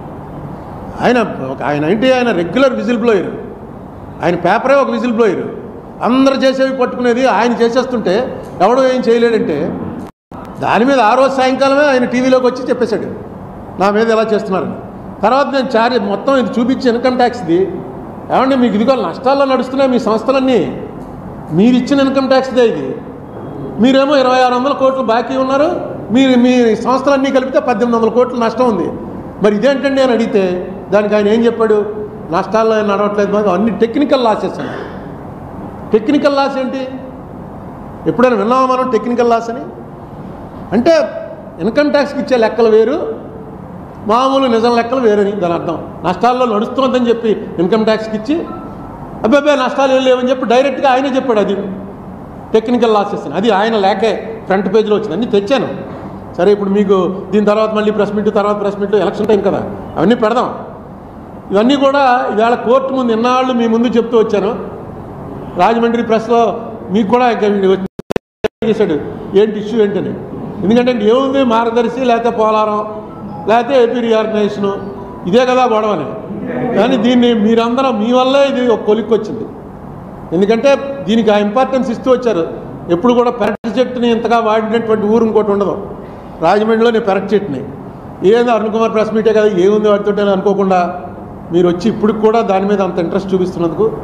[SPEAKER 1] ఆయన ఒక- ఆయన ఏంటి ఆయన రెగ్యులర్ విజిల్ బ్లోయర్ ఆయన పేపరే ఒక విజిల్ బ్లోయర్ అందరు చేసేవి పట్టుకునేది ఆయన చేసేస్తుంటే ఎవడో ఏం చేయలేడంటే దాని మీద ఆ రోజు సాయంకాలమే ఆయన టీవీలోకి వచ్చి చెప్పేశాడు నా మీద ఎలా చేస్తున్నారని తర్వాత నేను చార్జ్ మొత్తం ఇది చూపించి ఇన్కమ్ ట్యాక్స్ది ఏమంటే మీకు ఇదిగో నష్టాల్లో నడుస్తున్నాయి మీ సంస్థలన్నీ మీరు ఇచ్చిన ఇన్కమ్ ట్యాక్స్దే ఇది మీరేమో ఇరవై ఆరు వందల కోట్లు బాకీ ఉన్నారు మీరు మీ సంస్థలన్నీ కలిపితే పద్దెనిమిది వందల కోట్లు నష్టం ఉంది మరి ఇదేంటండి అని అడిగితే దానికి ఆయన ఏం చెప్పాడు నష్టాల్లో ఏం నడవట్లేదు మాకు అన్ని టెక్నికల్ లాసెస్ అని టెక్నికల్ లాస్ ఏంటి ఎప్పుడైనా విన్నామా మనం టెక్నికల్ లాస్ అని అంటే ఇన్కమ్ ట్యాక్స్కి ఇచ్చే లెక్కలు వేరు మామూలు నిజం లెక్కలు వేరని దాని అర్థం నష్టాల్లో నడుస్తున్నదని చెప్పి ఇన్కమ్ ట్యాక్స్కి ఇచ్చి అబ్బాయి నష్టాలు ఏం లేవని చెప్పి డైరెక్ట్గా ఆయనే చెప్పాడు అది టెక్నికల్ లాసెస్ అని అది ఆయన లేకే ఫ్రంట్ పేజ్లో వచ్చింది అన్నీ తెచ్చాను సరే ఇప్పుడు మీకు దీని తర్వాత మళ్ళీ ప్రెస్ మీట్ తర్వాత ప్రెస్ మీట్ ఎలక్షన్ టైం కదా అవన్నీ పెడదాం ఇవన్నీ కూడా ఇవాళ కోర్టు ముందు ఇన్నాళ్ళు మీ ముందు చెప్తూ వచ్చాను రాజమండ్రి ప్రెస్లో మీకు కూడా ఇక వచ్చి చేశాడు ఏంటి ఇష్యూ ఏంటని ఎందుకంటే ఏముంది మార్గదర్శి లేకపోతే పోలారం లేకపోతే ఏపీ రీఆర్గనైజేషను ఇదే కదా గొడవని కానీ దీన్ని మీరందరూ మీ వల్లే ఇది ఒక కొలిక్కి వచ్చింది ఎందుకంటే దీనికి ఆ ఇంపార్టెన్స్ ఇస్తూ వచ్చారు ఎప్పుడు కూడా పెరటి చెట్టుని ఇంతగా వాడినటువంటి ఊరు ఇంకోటి ఉండదు రాజమండ్రిలో నేను పెరటి చెట్టుని ఏందో అరుణ్ కుమార్ ప్రెస్ మీటే కదా ఏముంది వాటితో అనుకోకుండా మీరు వచ్చి ఇప్పుడు కూడా దాని మీద అంత ఇంట్రెస్ట్ చూపిస్తున్నందుకు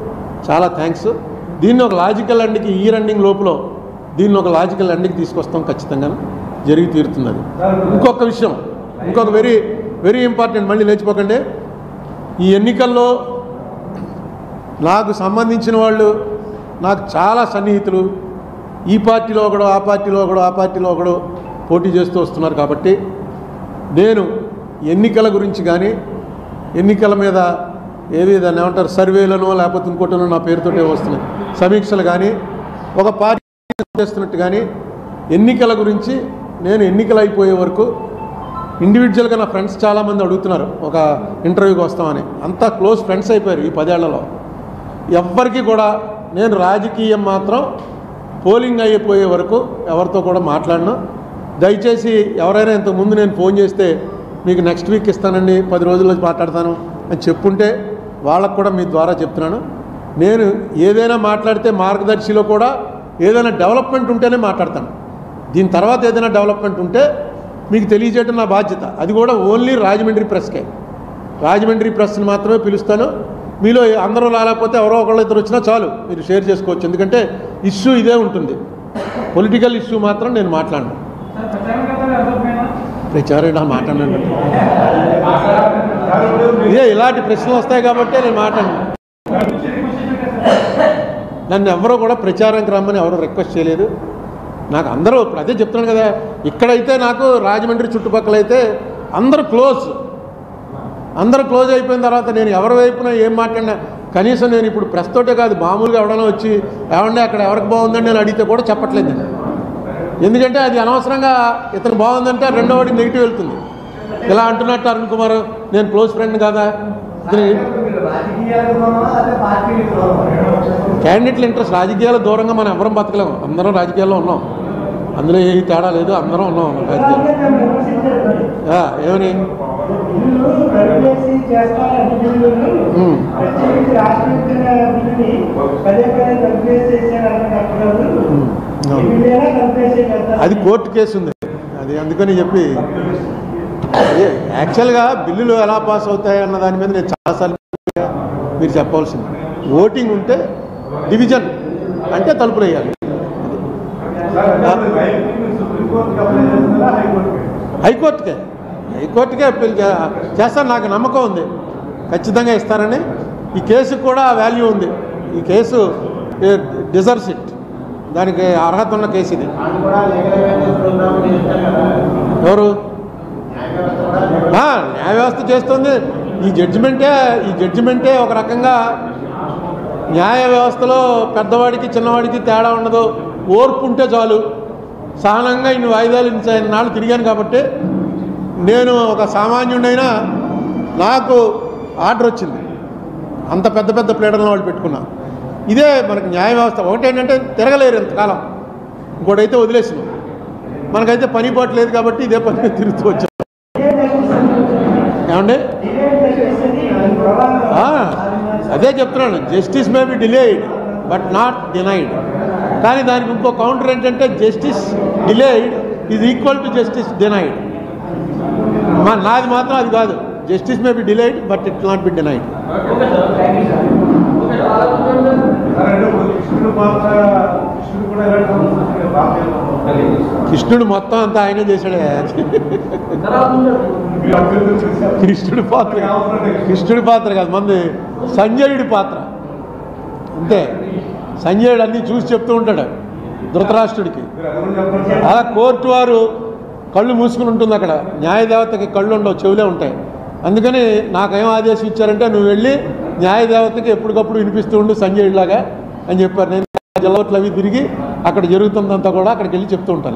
[SPEAKER 1] చాలా థ్యాంక్స్ దీన్ని ఒక లాజికల్ ఎండ్కి ఈ రన్నింగ్ లోపల దీన్ని ఒక లాజికల్ ఎండ్కి తీసుకొస్తాం ఖచ్చితంగా జరిగి తీరుతుంది అది ఇంకొక విషయం ఇంకొక వెరీ వెరీ ఇంపార్టెంట్ మళ్ళీ లేచిపోకండి ఈ ఎన్నికల్లో నాకు సంబంధించిన వాళ్ళు నాకు చాలా సన్నిహితులు ఈ పార్టీలో ఒకడు ఆ పార్టీలో ఒకడు ఆ పార్టీలో ఒకడు పోటీ చేస్తూ వస్తున్నారు కాబట్టి నేను ఎన్నికల గురించి కానీ ఎన్నికల మీద ఏవి దాన్ని ఏమంటారు సర్వేలను లేకపోతే ఇంకోటనో నా పేరుతోటే వస్తున్నాయి సమీక్షలు కానీ ఒక పార్టీ చేస్తున్నట్టు కానీ ఎన్నికల గురించి నేను ఎన్నికలు అయిపోయే వరకు ఇండివిజువల్గా నా ఫ్రెండ్స్ చాలామంది అడుగుతున్నారు ఒక ఇంటర్వ్యూకి వస్తామని అంతా క్లోజ్ ఫ్రెండ్స్ అయిపోయారు ఈ పదేళ్లలో ఎవ్వరికి కూడా నేను రాజకీయం మాత్రం పోలింగ్ అయిపోయే వరకు ఎవరితో కూడా మాట్లాడను దయచేసి ఎవరైనా ఇంతకుముందు నేను ఫోన్ చేస్తే మీకు నెక్స్ట్ వీక్ ఇస్తానండి పది రోజుల్లో మాట్లాడతాను అని చెప్పుంటే వాళ్ళకు కూడా మీ ద్వారా చెప్తున్నాను నేను ఏదైనా మాట్లాడితే మార్గదర్శిలో కూడా ఏదైనా డెవలప్మెంట్ ఉంటేనే మాట్లాడతాను దీని తర్వాత ఏదైనా డెవలప్మెంట్ ఉంటే మీకు తెలియజేయడం నా బాధ్యత అది కూడా ఓన్లీ రాజమండ్రి ప్రెస్కే రాజమండ్రి ప్రెస్ని మాత్రమే పిలుస్తాను మీలో అందరూ రాలేకపోతే ఎవరో ఒకళ్ళు ఇద్దరు వచ్చినా చాలు మీరు షేర్ చేసుకోవచ్చు ఎందుకంటే ఇష్యూ ఇదే ఉంటుంది పొలిటికల్ ఇష్యూ మాత్రం నేను మాట్లాడను
[SPEAKER 2] సార్ ప్రచారం కదా అర్థమైనా
[SPEAKER 1] ప్రచారం నా మాట్లాడను ఇదే ఇలాంటి ప్రశ్నలు వస్తాయి కాబట్టి నేను మాట్లాడను నన్ను ఎవరో కూడా ప్రచారానికి రమ్మని ఎవరు రిక్వెస్ట్ చేయలేదు నాకు అందరూ ఇప్పుడు అదే చెప్తున్నాను కదా ఇక్కడైతే నాకు రాజమండ్రి చుట్టుపక్కల అయితే అందరూ క్లోజ్ అందరూ క్లోజ్ అయిపోయిన తర్వాత నేను ఎవరి వైపున ఏం మాట్లాడినా కనీసం నేను ఇప్పుడు ప్రెస్ తోటే కాదు మామూలుగా ఎవడైనా వచ్చి ఏమండి అక్కడ ఎవరికి బాగుందని నేను అడిగితే కూడా చెప్పట్లేదు నేను ఎందుకంటే అది అనవసరంగా ఇతను బాగుందంటే రెండో వాడికి నెగిటివ్ వెళ్తుంది ఇలా అంటున్నట్టు అరుణ్ కుమార్ నేను క్లోజ్ ఫ్రెండ్ కాదా ఇతను
[SPEAKER 3] మీరు రాజకీయాలకు దూరమా అదే పార్టీలకు దూరమా
[SPEAKER 1] క్యాండిడేట్ల ఇంట్రెస్ట్ రాజకీయాల దూరంగా మనం ఎవరం బతకలేము అందరం రాజకీయాల్లో ఉన్నాం అందులో ఏ తేడా లేదు అందరం ఉన్నాం రాజకీయాలు ఆ, ఏమని
[SPEAKER 4] బిల్లు రద్దు చేసి చేస్తారని బిల్లును
[SPEAKER 1] ఉమ్.
[SPEAKER 4] ప్రత్యేకించి రాష్ట్ర విభజన బిల్లుని పదే పదే రద్దు చేసేసారని అంటున్నారు
[SPEAKER 1] ఉమ్.
[SPEAKER 4] ఈ
[SPEAKER 1] అవును.
[SPEAKER 4] బిల్లు ఎలా రద్దు చేసేయగలుగుతారు?
[SPEAKER 1] అది కోర్టు కేసు ఉంది అది అందుకని చెప్పి అదే యాక్చువల్గా బిల్లులు ఎలా పాస్ అవుతాయి అన్న దాని మీద నేను చాలాసార్లు మీరు చెప్పవలసింది ఓటింగ్ ఉంటే డివిజన్ అంటే తలుపులు వేయాలి హైకోర్టుకే హైకోర్టుకే అప్పీల్ చే- చేస్తాను నాకు నమ్మకం ఉంది ఖచ్చితంగా ఇస్తారని ఈ కేసుకు కూడా వాల్యూ ఉంది ఈ కేసు డిజర్వ్స్ ఇట్ దానికి అర్హత ఉన్న కేసు ఇది
[SPEAKER 3] వాళ్ళు కూడా లీగల్ ప్రోగ్రామ్ చేస్తారు కదా
[SPEAKER 1] ఎవరు
[SPEAKER 3] న్యాయ వ్యవస్థ కూడా
[SPEAKER 1] ఆ, న్యాయ వ్యవస్థ చేస్తుంది ఈ జడ్జిమెంటే ఈ జడ్జిమెంటే ఒక రకంగా న్యాయ వ్యవస్థలో పెద్దవాడికి చిన్నవాడికి తేడా ఉండదు ఓర్పు ఉంటే చాలు సహనంగా ఇన్ని వాయిదాలు ఇన్ని నాళ్ళు తిరిగాను కాబట్టి నేను ఒక సామాన్యుడైనా నాకు ఆర్డర్ వచ్చింది అంత పెద్ద పెద్ద ప్లేడర్లను వాళ్ళు పెట్టుకున్నా ఇదే మనకి న్యాయ వ్యవస్థ ఒకటి ఏంటంటే తిరగలేరు ఇంతకాలం ఇంకోటైతే వదిలేసినాం మనకైతే పని పాటు లేదు కాబట్టి ఇదే పని మీద తిరుగుతూ వచ్చాం ఏమండి ఆ, అదే చెప్తున్నాను justice may be delayed but not denied కానీ దానికి ఇంకో కౌంటర్ ఏంటంటే justice delayed is equal to justice denied మా నాది మాత్రం అది కాదు justice may be delayed but it not be denied
[SPEAKER 2] కృష్ణుడు పాత్ర కృష్ణుడు కూడా ఎలాంటి సమస్య రాలేదు
[SPEAKER 1] కృష్ణుడు మొత్తం అంతా ఆయనే చేశాడే
[SPEAKER 2] మీరు అభ్యర్థులు చేశారు
[SPEAKER 1] కృష్ణుడి పాత్ర కృష్ణుడి పాత్ర కాదు మంది సంజయుడి పాత్ర అంతే సంజయుడు అన్నీ చూసి చెప్తూ ఉంటాడు ధృతరాష్ట్రుడికి
[SPEAKER 2] మీరు అది కూడా చెప్పండి
[SPEAKER 1] అలా కోర్టు వారు కళ్ళు మూసుకుని ఉంటుంది అక్కడ న్యాయదేవతకి కళ్ళు ఉండవు చెవులే ఉంటాయి అందుకని నాకేం ఆదేశం ఇచ్చారంటే నువ్వు వెళ్ళి న్యాయదేవతకి ఎప్పటికప్పుడు వినిపిస్తూ ఉండు సంజయుడిలాగా అని చెప్పారు నేను జలవట్లు అవి తిరిగి అక్కడ జరుగుతుందంతా కూడా అక్కడికి వెళ్ళి చెప్తూ ఉంటాను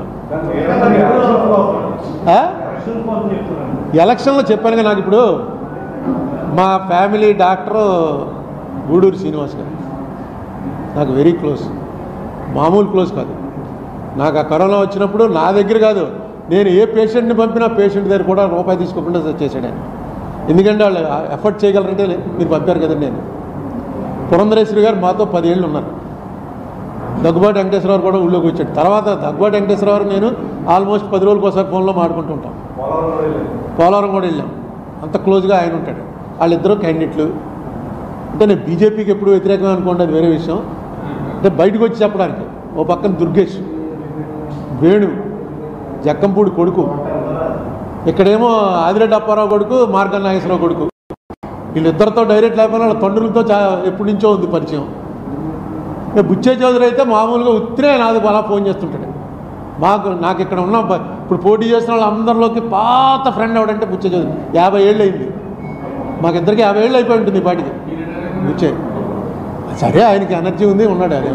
[SPEAKER 1] ఆ? ఎలక్షన్లో చెప్పానుగా నాకు ఇప్పుడు మా ఫ్యామిలీ డాక్టరు గూడూరు శ్రీనివాస్ గారు నాకు వెరీ క్లోజ్ మామూలు క్లోజ్ కాదు నాకు ఆ కరోనా వచ్చినప్పుడు నా దగ్గర కాదు నేను ఏ పేషెంట్ని పంపినా పేషెంట్ దగ్గర కూడా రూపాయి తీసుకోకుండా చేశాడు ఆయన ఎందుకంటే వాళ్ళు ఎఫర్ట్ చేయగలరంటే మీరు పంపారు కదండి నేను పురంధరేశ్వరి గారు మాతో పదేళ్ళు ఉన్నారు దగ్గుబాటి వెంకటేశ్వరరావు కూడా ఊళ్ళోకి వచ్చాడు తర్వాత దగ్గుబాటి వెంకటేశ్వరరావు నేను ఆల్మోస్ట్ పది రోజులకు ఒకసారి ఫోన్లో మాట్లాడుకుంటుంటాం పోలవరం కూడా వెళ్ళాం అంత క్లోజ్గా ఆయన ఉంటాడు వాళ్ళిద్దరూ క్యాండిడేట్లు అంటే నేను బీజేపీకి ఎప్పుడు వ్యతిరేకం అనుకోండి అది వేరే విషయం అంటే బయటకు వచ్చి చెప్పడానికి ఓ పక్కన దుర్గేష్ వేణు జక్కంపూడి కొడుకు ఇక్కడేమో ఆదిరెడ్డి అప్పారావు కొడుకు మార్గన్ నాగేశ్వరరావు కొడుకు వీళ్ళిద్దరితో డైరెక్ట్ లేకపోయినా వాళ్ళ తండ్రులతో చా ఎప్పటి నుంచో ఉంది పరిచయం ఇక బుచ్చే చౌదరి అయితే మామూలుగా ఉత్తినే నాది అలా ఫోన్ చేస్తుంటాడు మాకు నాకు ఇక్కడ ఉన్న బ- ఇప్పుడు పోటీ చేసిన వాళ్ళందరిలోకి పాత ఫ్రెండ్ ఎవడంటే బుచ్చే చౌదరి యాభై ఏళ్ళు అయింది మాకిద్దరికి యాభై ఏళ్ళు అయిపోయి ఉంటుంది ఈ పాటికి బుచ్చే సరే ఆయనకి ఎనర్జీ ఉంది ఉన్నాడు అదే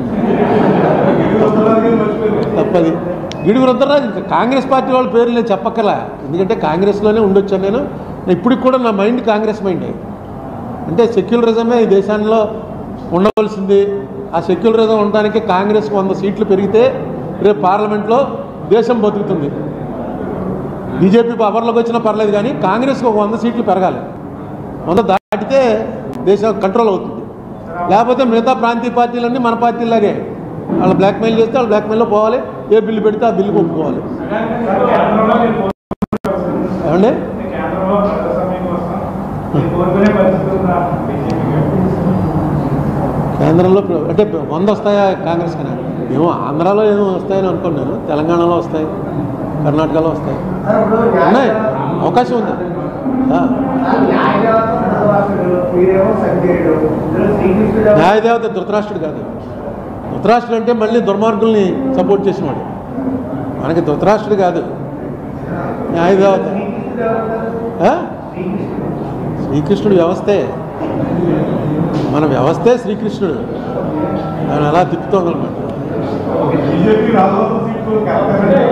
[SPEAKER 1] తప్పది గిడుగు రుద్రరాజు ఇంకా కాంగ్రెస్ పార్టీ వాళ్ళ పేర్లు నేను చెప్పక్కలా ఎందుకంటే కాంగ్రెస్లోనే ఉండొచ్చాను నేను ఇప్పటికి కూడా నా మైండ్ కాంగ్రెస్ మైండే అంటే సెక్యులరిజమే ఈ దేశంలో ఉండవలసింది ఆ సెక్యులరిజం ఉండడానికి కాంగ్రెస్ వంద సీట్లు పెరిగితే రేపు పార్లమెంట్లో దేశం బతుకుతుంది బీజేపీ పవర్లోకి వచ్చినా పర్లేదు కానీ కాంగ్రెస్కి ఒక వంద సీట్లు పెరగాలి వంద దాటితే దేశం కంట్రోల్ అవుతుంది లేకపోతే మిగతా ప్రాంతీయ పార్టీలన్నీ మన పార్టీలాగే వాళ్ళు బ్లాక్మెయిల్ చేస్తే వాళ్ళు బ్లాక్మెయిల్లో పోవాలి ఏ బిల్లు పెడితే ఆ బిల్లుకి ఒప్పుకోవాలి
[SPEAKER 2] కేంద్రంలో మీరు
[SPEAKER 1] ఏమండి
[SPEAKER 2] కేంద్రంలో ప్రజాస్వామ్యం కోసం మీరు కోరుకునే పరిస్థితి ఉందా బీజేపీకి
[SPEAKER 1] కేంద్రంలో ప్ర- అంటే వంద వస్తాయా కాంగ్రెస్ కన్నా ఏమో ఆంధ్రాలో ఏమో వస్తాయని అనుకున్నాను తెలంగాణలో వస్తాయి కర్ణాటకలో వస్తాయి
[SPEAKER 3] సార్ ఇప్పుడు
[SPEAKER 1] ఉన్నాయి
[SPEAKER 3] న్యాయ-
[SPEAKER 1] అవకాశం ఉంది ఆ.
[SPEAKER 3] న్యాయదేవత భగవానుడు, మీరేమో సంజయుడు ఇందులో శ్రీకృష్ణుడు
[SPEAKER 1] న్యాయదేవత ధృతరాష్ట్రుడు కాదు ధృతరాష్ట్రుడు అంటే మళ్ళీ దుర్మార్గుల్ని సపోర్ట్ చేసినవాడు మనకి ధృతరాష్ట్రుడు కాదు న్యాయదేవత
[SPEAKER 3] శ్రీకృష్ణుడు ఎవరు?
[SPEAKER 1] ఆ? శ్రీకృష్ణుడు వ్యవస్థే మన వ్యవస్థే శ్రీకృష్ణుడు ఆయన అలా తిప్పుతోందనమాట
[SPEAKER 2] బీజేపీ రాజవంశ సీట్లు కరెక్టే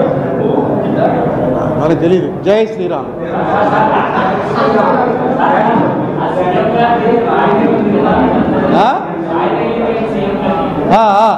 [SPEAKER 1] మనకు తెలియదు జై శ్రీరామ్ ఆ? ఆ, ఆ.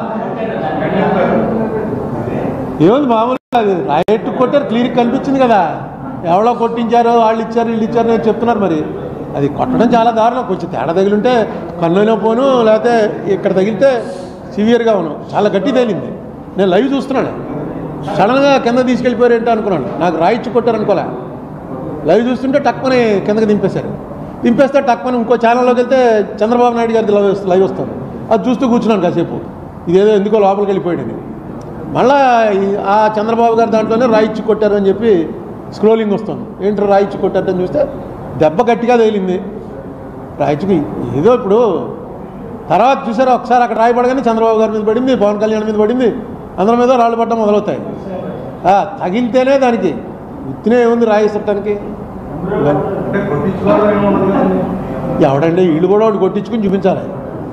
[SPEAKER 1] ఏముంది మామూలుగా అది రైట్ కొట్టారు క్లియర్ కనిపించింది కదా ఎవరో కొట్టించారో వాళ్ళు ఇచ్చారు వీళ్ళు ఇచ్చారు అని చెప్తున్నారు మరి అది కొట్టడం చాలా దారుణం కొంచెం తేడా తగిలింటే కన్నులో పోను లేకపోతే ఇక్కడ తగిలితే సివియర్గా ఉన్నాను చాలా గట్టి తగిలింది నేను లైవ్ చూస్తున్నాను సడన్గా కింద తీసుకెళ్ళిపోయారు ఏంటో అనుకున్నాను నాకు రాయిచ్చి కొట్టారు అనుకోలే లైవ్ చూస్తుంటే టక్మని కిందకి దింపేశారు దింపేస్తే టక్మని ఇంకో ఛానల్లోకి వెళ్తే చంద్రబాబు నాయుడు గారిది లైవ్ వస్తుంది లైవ్ వస్తారు అది చూస్తూ కూర్చున్నాను కాసేపు ఇదేదో ఎందుకో లోపలికి వెళ్ళిపోయాడు మళ్ళా ఈ- ఆ చంద్రబాబు గారి దాంట్లోనే రాయిచ్చి కొట్టారు అని చెప్పి స్క్రోలింగ్ వస్తుంది ఏంటి రాయిచ్చి కొట్టారని చూస్తే దెబ్బ గట్టిగా తగిలింది రాయిచ్చుకి ఏదో ఇప్పుడు తర్వాత చూసారా ఒకసారి అక్కడ రాయబడగానే చంద్రబాబు గారి మీద పడింది పవన్ కళ్యాణ్ మీద పడింది అందరి మీద రాళ్ళు పట్టడం మొదలవుతాయి ఆ, తగిలితేనే దానికి ఉత్తినే ఏముంది రాయి చుట్టానికి
[SPEAKER 2] అంటే కొట్టించుకోవడం ఏముండదు కదండి.
[SPEAKER 1] ఎవడండి వీళ్ళు కూడా ఒకటి కొట్టించుకుని చూపించాలి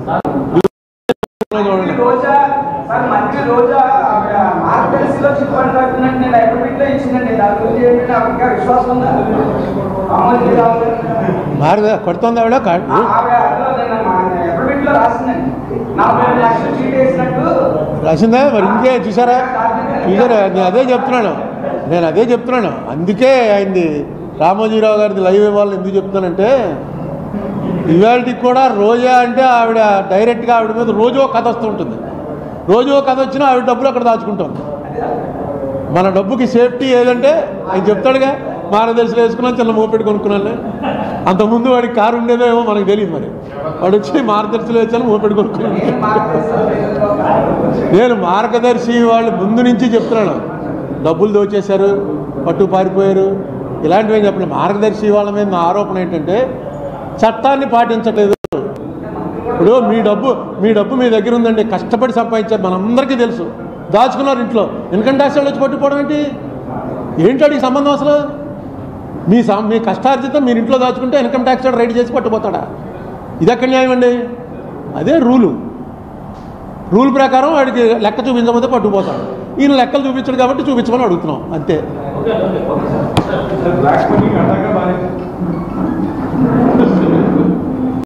[SPEAKER 1] చూడండి.
[SPEAKER 5] రోజా సార్ మంత్రి రోజా ఆవిడ మార్గదర్శిలో చిప్పని కట్టినట్టు నేను అగ్రిమెంట్లో ఇచ్చిందండి దాని గురించి ఏంటంటే ఆవిడ ఇంకా విశ్వాసం ఉందా మామూలు కాదు.
[SPEAKER 1] మారు కొడుతుంది ఆవిడ కా-
[SPEAKER 5] ఆ- ఆవిడ అందులో నేను మా అగ్రిమెంట్లో రాసిందండి నలభై ఐదు లక్షలు చీట్ వేసినట్టు
[SPEAKER 1] రాసిందా మరి ఇంకే చూసారా చూసారా నేను అదే చెప్తున్నాను నేను అదే చెప్తున్నాను అందుకే ఆయనది రామోజీరావు గారిది లైవ్ ఇవ్వాలని ఎందుకు చెప్తున్నానంటే ఇవాళకి కూడా రోజా అంటే ఆవిడ డైరెక్ట్గా ఆవిడ మీద రోజు ఒక కథ వస్తూ ఉంటుంది రోజు ఒక కథ వచ్చినా ఆవిడ డబ్బులు అక్కడ దాచుకుంటుంది మన డబ్బుకి సేఫ్టీ ఏదంటే ఆయన చెప్తాడుగా మార్గదర్శనం వేసుకున్నాను చిన్న మోపెట్టి కొనుక్కున్నాను అంతకుముందు వాడికి కారు ఉండేదో ఏమో మనకు తెలియదు మరి వాడు వచ్చి మార్గదర్శనం వేసాను మోపెట్టి కొనుక్కున్నాను
[SPEAKER 5] నేను మార్గదర్శిలో
[SPEAKER 1] నేను మార్గదర్శి వాళ్ళు ముందు నుంచి చెప్తున్నాను డబ్బులు దోచేశారు పట్టు పారిపోయారు ఇలాంటివి చెప్పండి మార్గదర్శి వాళ్ళ మీద నా ఆరోపణ ఏంటంటే చట్టాన్ని పాటించట్లేదు ఇప్పుడు మీ డబ్బు మీ డబ్బు మీ దగ్గర ఉందండి కష్టపడి సంపాదించారు మనందరికీ తెలుసు దాచుకున్నారు ఇంట్లో ఇన్కమ్ ట్యాక్స్ వాళ్ళు వచ్చి పట్టుకోవడం ఏంటి ఏంటి అడిగి సంబంధం అసలు మీ సం మీ కష్టార్జితం మీరు ఇంట్లో దాచుకుంటే ఇన్కమ్ ట్యాక్స్ వాడు రైడ్ చేసి పట్టుకుపోతాడా ఇది ఎక్కడ న్యాయం అండి అదే రూలు రూల్ ప్రకారం వాడికి లెక్క చూపించకపోతే పట్టుకుపోతాడు ఈయన లెక్కలు చూపించడు కాబట్టి చూపించమని అడుగుతున్నాం అంతే
[SPEAKER 2] బ్లాక్ మనీ అడ్డాగా బాగా